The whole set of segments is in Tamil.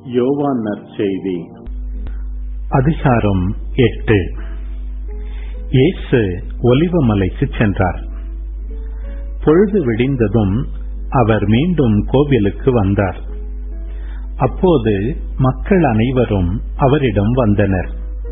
யோவான் நற்செய்தி அதிகாரம் எட்டு இயேசு ஒலிவமலைக்கு சென்றார் பொழுது விடிந்ததும் அவர் மீண்டும் கோவிலுக்கு வந்தார் அப்போது மக்கள் அனைவரும் அவரிடம் வந்தனர்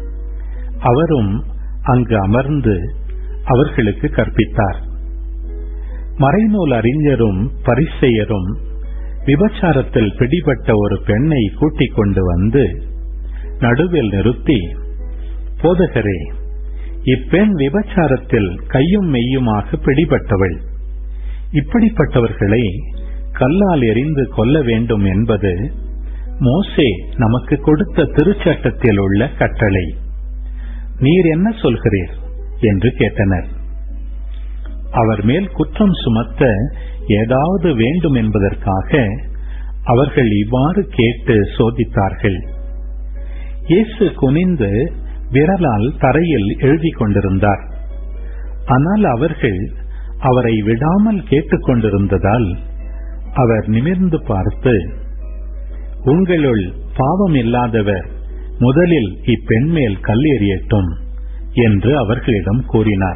அவரும் அங்கு அமர்ந்து அவர்களுக்கு கற்பித்தார் மறைநூல் அறிஞரும் பரிசெயரும் விபச்சாரத்தில் பிடிபட்ட ஒரு பெண்ணை கூட்டிக் கொண்டு வந்து நடுவில் நிறுத்தி போதகரே இப்பெண் விபச்சாரத்தில் கையும் மெய்யுமாக பிடிபட்டவள் இப்படிப்பட்டவர்களை கல்லால் எறிந்து கொல்ல வேண்டும் என்பது மோசே நமக்கு கொடுத்த திருச்சட்டத்தில் உள்ள கட்டளை நீர் என்ன சொல்கிறீர் என்று கேட்டனர் அவர் மேல் குற்றம் சுமத்த ஏதாவது வேண்டும் என்பதற்காக அவர்கள் இவ்வாறு கேட்டு சோதித்தார்கள் இயேசு குனிந்து விரலால் தரையில் எழுதிக் கொண்டிருந்தார் ஆனால் அவர்கள் அவரை விடாமல் கேட்டுக்கொண்டிருந்ததால் அவர் நிமிர்ந்து பார்த்து உங்களுள் பாவம் இல்லாதவர் முதலில் இப்பெண் மேல் கல் எறியட்டும் என்று அவர்களிடம் கூறினார்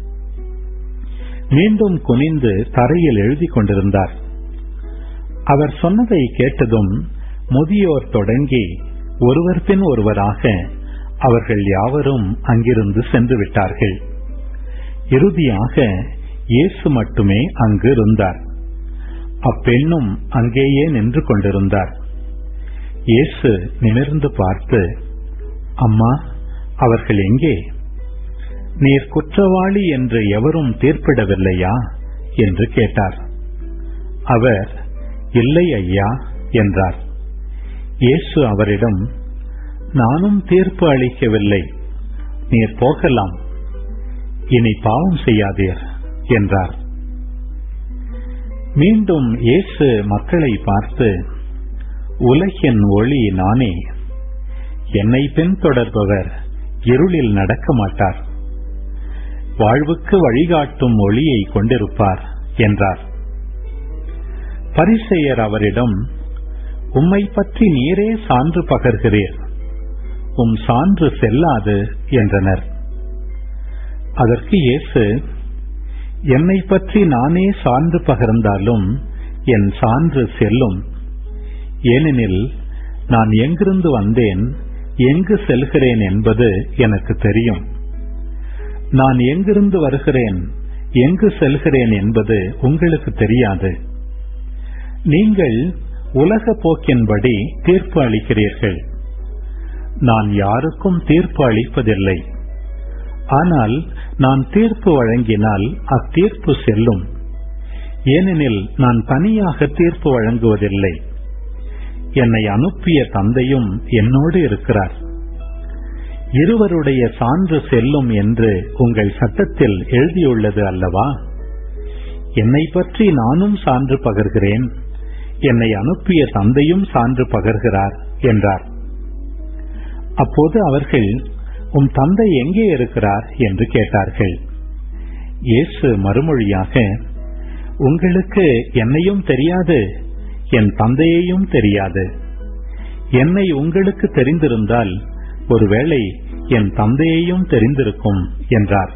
மீண்டும் குனிந்து தரையில் எழுதிக் கொண்டிருந்தார் அவர் சொன்னதை கேட்டதும் முதியோர் தொடங்கி ஒருவர் பின் ஒருவராக அவர்கள் யாவரும் அங்கிருந்து சென்று விட்டார்கள் இறுதியாக இயேசு மட்டுமே அங்கு இருந்தார் அப்பெண்ணும் அங்கேயே நின்று கொண்டிருந்தார் இயேசு நிமிர்ந்து பார்த்து அம்மா அவர்கள் எங்கே நீர் குற்றவாளி என்று எவரும் தீர்ப்பிடவில்லையா என்று கேட்டார் அவர் இல்லை ஐயா என்றார் இயேசு அவரிடம் நானும் தீர்ப்பு அளிக்கவில்லை நீர் போகலாம் இனி பாவம் செய்யாதீர் என்றார் மீண்டும் இயேசு மக்களை பார்த்து உலகின் ஒளி நானே என்னை பின்தொடர்பவர் இருளில் நடக்க மாட்டார் வாழ்வுக்கு வழிகாட்டும் ஒளியை கொண்டிருப்பார் என்றார் பரிசெயர் அவரிடம் உம்மை பற்றி நீரே சான்று பகர்கிறீர் உம் சான்று செல்லாது என்றனர் அதற்கு இயேசு என்னை பற்றி நானே சான்று பகர்ந்தாலும் என் சான்று செல்லும் ஏனெனில் நான் எங்கிருந்து வந்தேன் எங்கு செல்கிறேன் என்பது எனக்கு தெரியும் நான் எங்கிருந்து வருகிறேன் எங்கு செல்கிறேன் என்பது உங்களுக்கு தெரியாது நீங்கள் உலக போக்கின்படி தீர்ப்பு அளிக்கிறீர்கள் நான் யாருக்கும் தீர்ப்பு அளிப்பதில்லை ஆனால் நான் தீர்ப்பு வழங்கினால் அத்தீர்ப்பு செல்லும் ஏனெனில் நான் தனியாக தீர்ப்பு வழங்குவதில்லை என்னை அனுப்பிய தந்தையும் என்னோடு இருக்கிறார் இருவருடைய சான்று செல்லும் என்று உங்கள் சட்டத்தில் எழுதியுள்ளது அல்லவா என்னை பற்றி நானும் சான்று பகர்கிறேன் என்னை அனுப்பிய தந்தையும் சான்று பகர்கிறார் என்றார் அப்போது அவர்கள் உம் தந்தை எங்கே இருக்கிறார் என்று கேட்டார்கள் இயேசு மறுமொழியாக உங்களுக்கு என்னையும் தெரியாது என் தந்தையையும் தெரியாது என்னை உங்களுக்கு தெரிந்திருந்தால் ஒருவேளை என் தந்தையையும் தெரிந்திருக்கும் என்றார்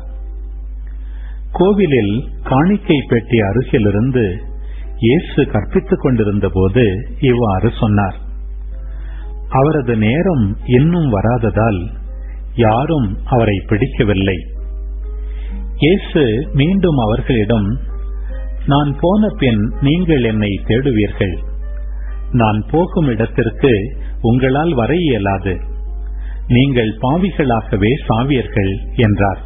கோவிலில் காணிக்கை பெட்டி அருகிலிருந்து இயேசு கற்பித்துக் கொண்டிருந்த போது இவ்வாறு சொன்னார் அவரது நேரம் இன்னும் வராததால் யாரும் அவரை பிடிக்கவில்லை இயேசு மீண்டும் அவர்களிடம் நான் போன பின் நீங்கள் என்னை தேடுவீர்கள் நான் போகும் இடத்திற்கு உங்களால் வர இயலாது நீங்கள் பாவிகளாகவே சாவியர்கள் என்றார்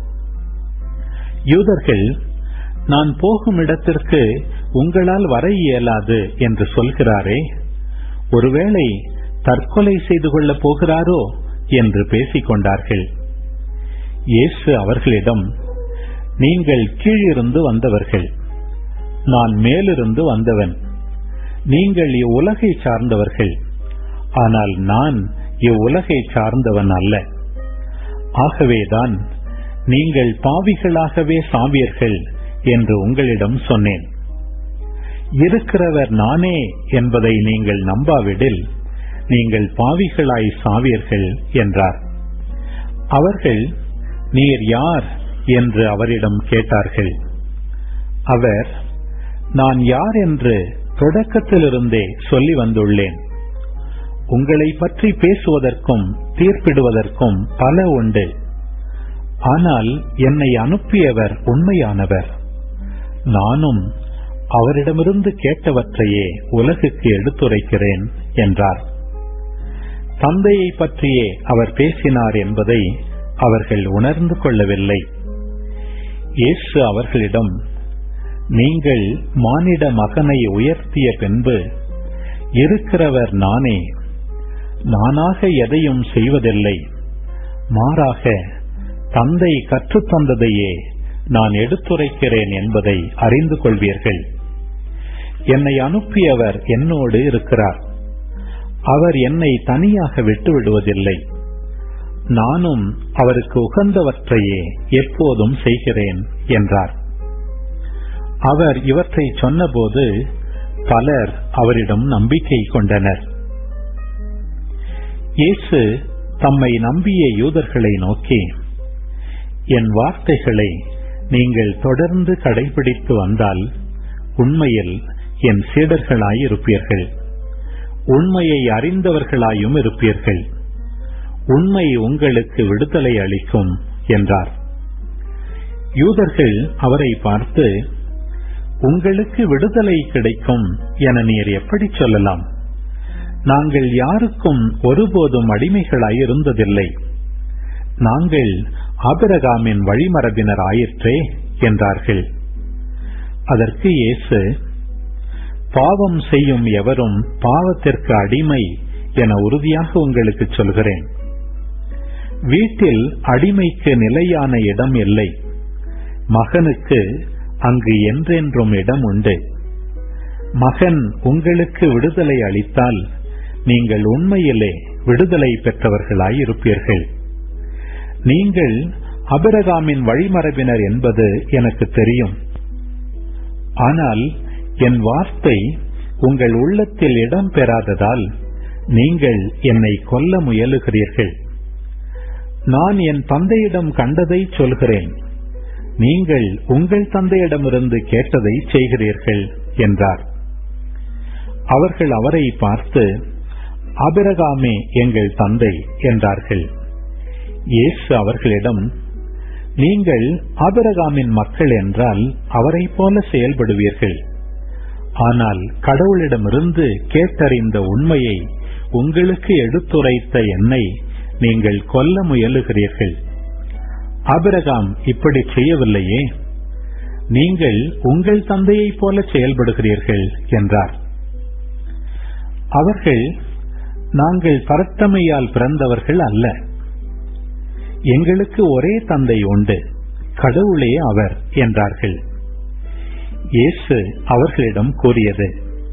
யூதர்கள் நான் போகும் இடத்திற்கு உங்களால் வர இயலாது என்று சொல்கிறாரே ஒருவேளை தற்கொலை செய்து கொள்ளப் போகிறாரோ என்று பேசிக் கொண்டார்கள் இயேசு அவர்களிடம் நீங்கள் கீழிருந்து வந்தவர்கள் நான் மேலிருந்து வந்தவன் நீங்கள் இவ்வுலகை சார்ந்தவர்கள் ஆனால் நான் இவ்வுலகை சார்ந்தவன் அல்ல ஆகவேதான் நீங்கள் பாவிகளாகவே சாவியர்கள் என்று உங்களிடம் சொன்னேன் இருக்கிறவர் நானே என்பதை நீங்கள் நம்பாவிடில் நீங்கள் பாவிகளாய் சாவீர்கள் என்றார் அவர்கள் நீர் யார் என்று அவரிடம் கேட்டார்கள் அவர் நான் யார் என்று தொடக்கத்திலிருந்தே சொல்லி வந்துள்ளேன் உங்களை பற்றி பேசுவதற்கும் தீர்ப்பிடுவதற்கும் பல உண்டு ஆனால் என்னை அனுப்பியவர் உண்மையானவர் நானும் அவரிடமிருந்து கேட்டவற்றையே உலகுக்கு எடுத்துரைக்கிறேன் என்றார் தந்தையை பற்றியே அவர் பேசினார் என்பதை அவர்கள் உணர்ந்து கொள்ளவில்லை இயேசு அவர்களிடம் நீங்கள் மானிட மகனை உயர்த்திய பின்பு இருக்கிறவர் நானே நானாக எதையும் செய்வதில்லை மாறாக தந்தை கற்றுத்தந்ததையே நான் எடுத்துரைக்கிறேன் என்பதை அறிந்து கொள்வீர்கள் என்னை அனுப்பியவர் என்னோடு இருக்கிறார் அவர் என்னை தனியாக விட்டுவிடுவதில்லை நானும் அவருக்கு உகந்தவற்றையே எப்போதும் செய்கிறேன் என்றார் அவர் இவற்றை சொன்னபோது பலர் அவரிடம் நம்பிக்கை கொண்டனர் இயேசு தம்மை நம்பிய யூதர்களை நோக்கி என் வார்த்தைகளை நீங்கள் தொடர்ந்து கடைபிடித்து வந்தால் உண்மையில் என் சீடர்களாயிருப்பீர்கள் உண்மையை அறிந்தவர்களாயும் இருப்பீர்கள் உண்மை உங்களுக்கு விடுதலை அளிக்கும் என்றார் யூதர்கள் அவரை பார்த்து உங்களுக்கு விடுதலை கிடைக்கும் என நீர் எப்படி சொல்லலாம் நாங்கள் யாருக்கும் ஒருபோதும் அடிமைகளாய் இருந்ததில்லை நாங்கள் ஆபிரகாமின் வழிமரபினர் ஆயிற்றே என்றார்கள் அதற்கு இயேசு பாவம் செய்யும் எவரும் பாவத்திற்கு அடிமை என உறுதியாக உங்களுக்கு சொல்கிறேன் வீட்டில் அடிமைக்கு நிலையான இடம் இல்லை மகனுக்கு அங்கு என்றென்றும் இடம் உண்டு மகன் உங்களுக்கு விடுதலை அளித்தால் நீங்கள் உண்மையிலே விடுதலை பெற்றவர்களாய் இருப்பீர்கள் நீங்கள் அபிரகாமின் வழிமரபினர் என்பது எனக்கு தெரியும் ஆனால் என் வார்த்தை உங்கள் உள்ளத்தில் இடம் பெறாததால் நீங்கள் என்னை கொல்ல முயலுகிறீர்கள் நான் என் தந்தையிடம் கண்டதை சொல்கிறேன் நீங்கள் உங்கள் தந்தையிடமிருந்து கேட்டதை செய்கிறீர்கள் என்றார் அவர்கள் அவரை பார்த்து அபிரகாமே எங்கள் தந்தை என்றார்கள் இயேசு அவர்களிடம் நீங்கள் ஆபிரகாமின் மக்கள் என்றால் அவரைப் போல செயல்படுவீர்கள் ஆனால் கடவுளிடமிருந்து கேட்டறிந்த உண்மையை உங்களுக்கு எடுத்துரைத்த என்னை நீங்கள் கொல்ல முயலுகிறீர்கள் ஆபிரகாம் இப்படி செய்யவில்லையே நீங்கள் உங்கள் தந்தையைப் போல செயல்படுகிறீர்கள் என்றார் அவர்கள் நாங்கள் பரத்தமையால் பிறந்தவர்கள் அல்ல எங்களுக்கு ஒரே தந்தை உண்டு கடவுளே அவர் என்றார்கள் இயேசு அவர்களிடம் கூறியது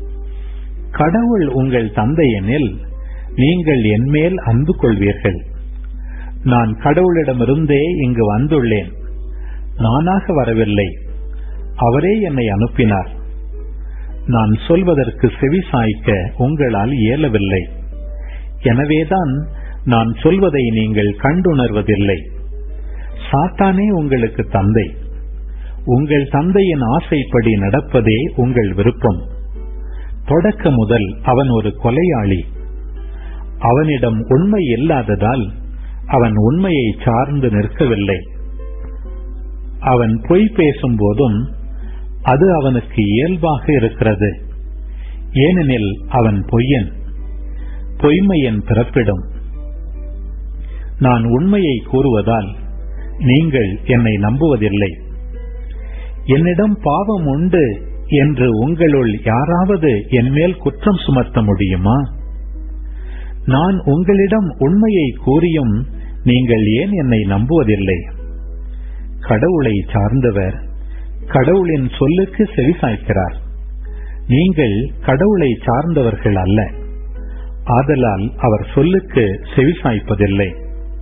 கடவுள் உங்கள் தந்தை எனில் நீங்கள் என்மேல் அன்பு கொள்வீர்கள் நான் கடவுளிடமிருந்தே இங்கு வந்துள்ளேன் நானாக வரவில்லை அவரே என்னை அனுப்பினார் நான் சொல்வதற்கு செவி சாய்க்க உங்களால் இயலவில்லை எனவேதான் நான் சொல்வதை நீங்கள் கண்டுணர்வதில்லை சாத்தானே உங்களுக்கு தந்தை உங்கள் தந்தையின் ஆசைப்படி நடப்பதே உங்கள் விருப்பம் தொடக்க முதல் அவன் ஒரு கொலையாளி அவனிடம் உண்மை இல்லாததால் அவன் உண்மையை சார்ந்து நிற்கவில்லை அவன் பொய் பேசும்போதும் அது அவனுக்கு இயல்பாக இருக்கிறது ஏனெனில் அவன் பொய்யன் பொய்மையின் பிறப்பிடும் நான் உண்மையை கூறுவதால் நீங்கள் என்னை நம்புவதில்லை என்னிடம் பாவம் உண்டு என்று உங்களுள் யாராவது என்மேல் குற்றம் சுமத்த முடியுமா நான் உங்களிடம் உண்மையை கூறியும் நீங்கள் ஏன் என்னை நம்புவதில்லை கடவுளை சார்ந்தவர் கடவுளின் சொல்லுக்கு செவிசாய்க்கிறார் நீங்கள் கடவுளை சார்ந்தவர்கள் அல்ல ஆதலால் அவர் சொல்லுக்கு செவிசாய்ப்பதில்லை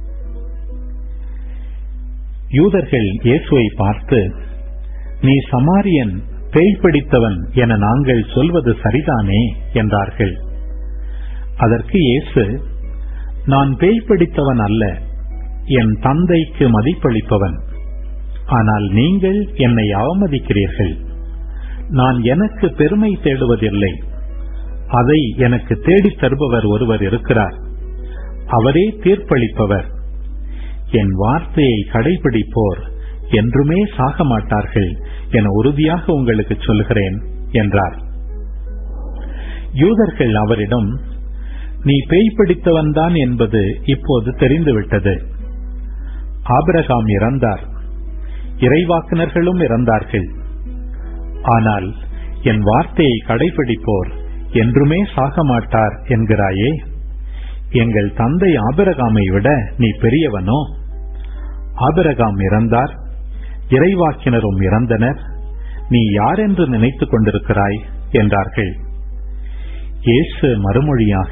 யூதர்கள் இயேசுவை பார்த்து நீ சமாரியன் பேய் பிடித்தவன் என நாங்கள் சொல்வது சரிதானே என்றார்கள் அதற்கு இயேசு நான் பேய் பிடித்தவன் அல்ல என் தந்தைக்கு மதிப்பளிப்பவன் ஆனால் நீங்கள் என்னை அவமதிக்கிறீர்கள் நான் எனக்கு பெருமை தேடுவதில்லை அதை எனக்கு தேடித் தருபவர் ஒருவர் இருக்கிறார் அவரே தீர்ப்பளிப்பவர் என் வார்த்தையை கடைபிடிப்போர் என்றுமே சாக மாட்டார்கள் என உறுதியாக உங்களுக்கு சொல்கிறேன் என்றார் யூதர்கள் அவரிடம் நீ பேய் பிடித்தவன்தான் என்பது இப்போது தெரிந்துவிட்டது ஆபிரகாம் இறந்தார் இறைவாக்கினர்களும் இறந்தார்கள் ஆனால் என் வார்த்தையை கடைபிடிப்போர் என்றுமே சாக மாட்டார் என்கிறாயே எங்கள் தந்தை ஆபிரகாமை விட நீ பெரியவனோ ஆபிரகாம் இறந்தார் இறைவாக்கினரும் இறந்தனர் நீ யார் என்று நினைத்துக் கொண்டிருக்கிறாய் என்றார்கள் இயேசு மறுமொழியாக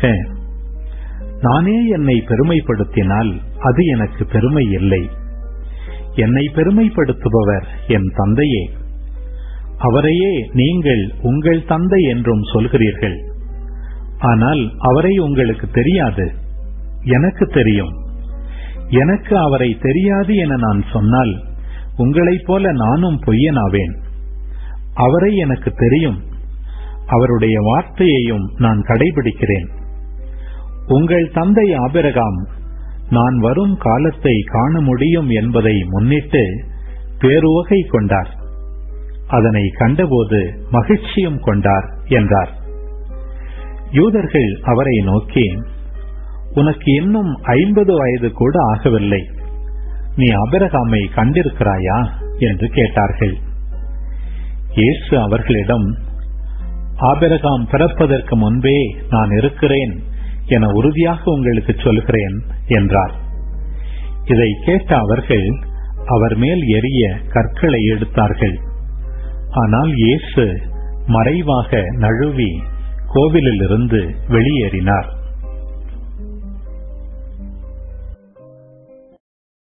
நானே என்னை பெருமைப்படுத்தினால் அது எனக்கு பெருமை இல்லை என்னை பெருமைப்படுத்துபவர் என் தந்தையே அவரையே நீங்கள் உங்கள் தந்தை என்றும் சொல்கிறீர்கள் ஆனால் அவரை உங்களுக்கு தெரியாது எனக்கு தெரியும் எனக்கு அவரை தெரியாது என நான் சொன்னால் உங்களைப் போல நானும் பொய்யனாவேன் அவரை எனக்கு தெரியும் அவருடைய வார்த்தையையும் நான் கடைபிடிக்கிறேன் உங்கள் தந்தை ஆபிரகாம் நான் வரும் காலத்தை காண முடியும் என்பதை முன்னிட்டு பேருவகை கொண்டார் அதனை கண்டபோது மகிழ்ச்சியும் கொண்டார் என்றார் யூதர்கள் அவரை நோக்கி உனக்கு இன்னும் ஐம்பது வயது கூட ஆகவில்லை நீ அபிரகாமை கண்டிருக்கிறாயா என்று கேட்டார்கள் இயேசு அவர்களிடம் ஆபிரகாம் பிறப்பதற்கு முன்பே நான் இருக்கிறேன் என உறுதியாக உங்களுக்கு சொல்கிறேன் என்றார் இதை கேட்ட அவர்கள் அவர் மேல் எரிய கற்களை எடுத்தார்கள் ஆனால் இயேசு மறைவாக நழுவி கோவிலிலிருந்து வெளியேறினார்